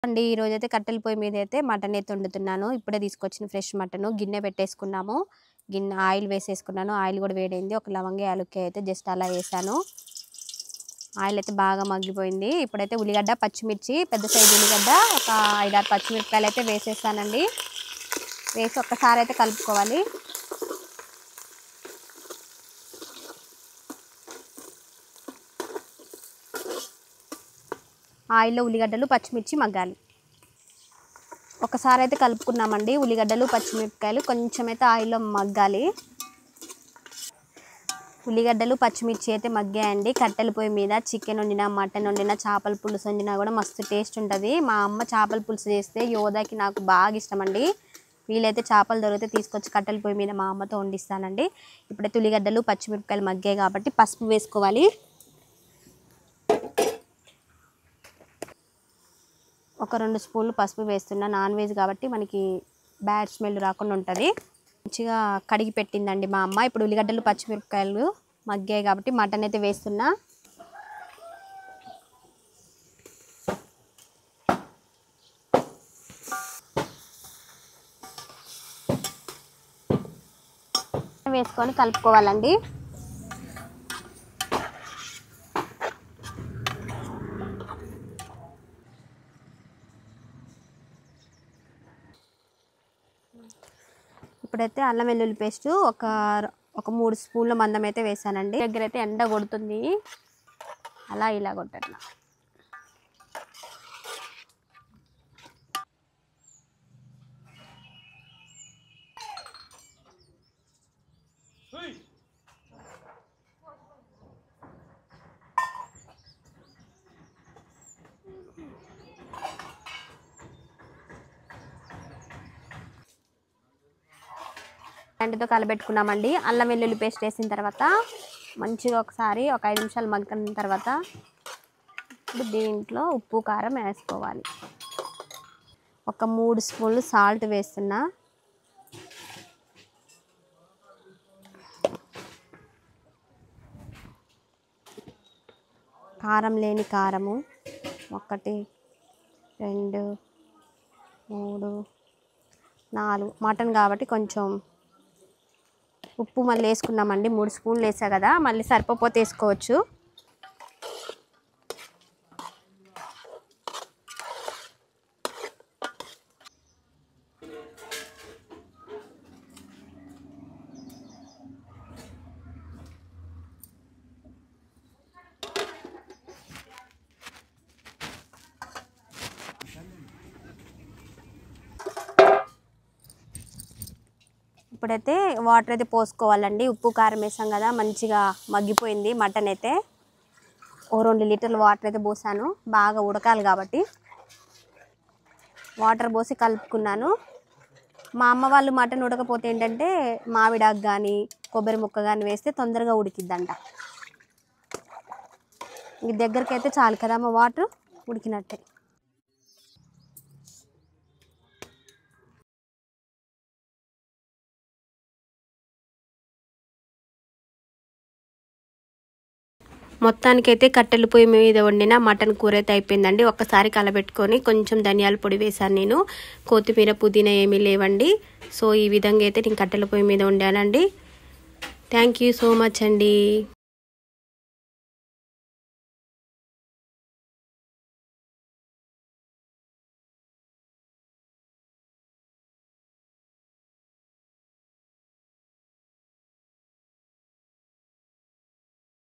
అండి ఈరోజు అయితే కట్టెల పొయ్యి మీద అయితే మటన్ అయితే వండుతున్నాను ఇప్పుడే తీసుకొచ్చిన ఫ్రెష్ మటన్ గిన్నె పెట్టేసుకున్నాము గిన్నె ఆయిల్ వేసేసుకున్నాను ఆయిల్ కూడా వేడైంది ఒక లవంగి యాలుక్కాయ అయితే జస్ట్ అలా వేసాను ఆయిల్ అయితే బాగా మగ్గిపోయింది ఇప్పుడైతే ఉల్లిగడ్డ పచ్చిమిర్చి పెద్ద సైజు ఉల్లిగడ్డ ఒక ఐదారు పచ్చిమిరపకాయలు అయితే వేసేసానండి వేసి ఒక్కసారి అయితే కలుపుకోవాలి ఆయిల్లో ఉల్లిగడ్డలు పచ్చిమిర్చి మగ్గాలి ఒకసారి అయితే కలుపుకున్నామండి ఉల్లిగడ్డలు పచ్చిమిరపకాయలు కొంచెం అయితే ఆయిల్లో మగ్గాలి ఉల్లిగడ్డలు పచ్చిమిర్చి అయితే మగ్గాయండి కట్టెల పొయ్యి మీద చికెన్ వండినా మటన్ వండినా చేపల పులుసు వండినా కూడా మస్తు టేస్ట్ ఉంటుంది మా అమ్మ చేపల పులుసు చేస్తే యోధాకి నాకు బాగా ఇష్టం అండి వీలైతే చేపలు దొరికితే తీసుకొచ్చి కట్టెల పొయ్యి మీద మా అమ్మతో వండిస్తానండి ఇప్పుడైతే ఉల్లిగడ్డలు పచ్చిమిరపకాయలు మగ్గాయి కాబట్టి పసుపు వేసుకోవాలి ఒక రెండు స్పూన్లు పసుపు వేస్తున్నా నాన్ వెజ్ కాబట్టి మనకి బ్యాడ్ స్మెల్ రాకుండా ఉంటుంది మంచిగా కడిగి పెట్టిందండి మా అమ్మ ఇప్పుడు ఉల్లిగడ్డలు పచ్చిమిరపకాయలు మగ్గాయి కాబట్టి మటన్ అయితే వేస్తున్నా వేసుకొని కలుపుకోవాలండి ఇప్పుడైతే అల్లం వెల్లుల్లి పేస్ట్ ఒక ఒక మూడు స్పూన్ల మందం అయితే వేసానండి దగ్గర అయితే ఎండ కొడుతుంది అలా ఇలా కొట్టట్లా గంటతో కలబెట్టుకున్నామండి అల్లం వెల్లుల్లి పేస్ట్ వేసిన తర్వాత మంచిగా ఒకసారి ఒక ఐదు నిమిషాలు మగ్గిన తర్వాత ఇప్పుడు దీంట్లో ఉప్పు కారం వేసుకోవాలి ఒక మూడు స్పూన్లు సాల్ట్ వేస్తున్నా కారం లేని కారము ఒకటి రెండు మూడు నాలుగు మటన్ కాబట్టి కొంచెం ఉప్పు మళ్ళీ వేసుకున్నామండి మూడు స్పూన్లు వేసా కదా మళ్ళీ సరిపోతే వేసుకోవచ్చు ఇప్పుడైతే వాటర్ అయితే పోసుకోవాలండి ఉప్పు కారం వేసాం కదా మంచిగా మగ్గిపోయింది మటన్ అయితే ఓ రెండు లీటర్ల వాటర్ అయితే పోసాను బాగా ఉడకాలి కాబట్టి వాటర్ పోసి కలుపుకున్నాను మా అమ్మ వాళ్ళు మటన్ ఉడకపోతే ఏంటంటే మామిడాకు కానీ కొబ్బరి ముక్క కానీ వేస్తే తొందరగా ఉడికిద్దంట ఈ దగ్గరికి అయితే చాలు కదా మా వాటర్ ఉడికినట్టే మొత్తానికైతే కట్టెల పొయ్యి మీద వండిన మటన్ కూర అయితే అయిపోయిందండి ఒక్కసారి కలబెట్టుకొని కొంచెం ధనియాల పొడి వేశాను నేను కొత్తిమీర పుదీనా ఏమీ లేవండి సో ఈ విధంగా అయితే నేను కట్టెల పొయ్యి మీద వండానండి థ్యాంక్ యూ సో మచ్ అండి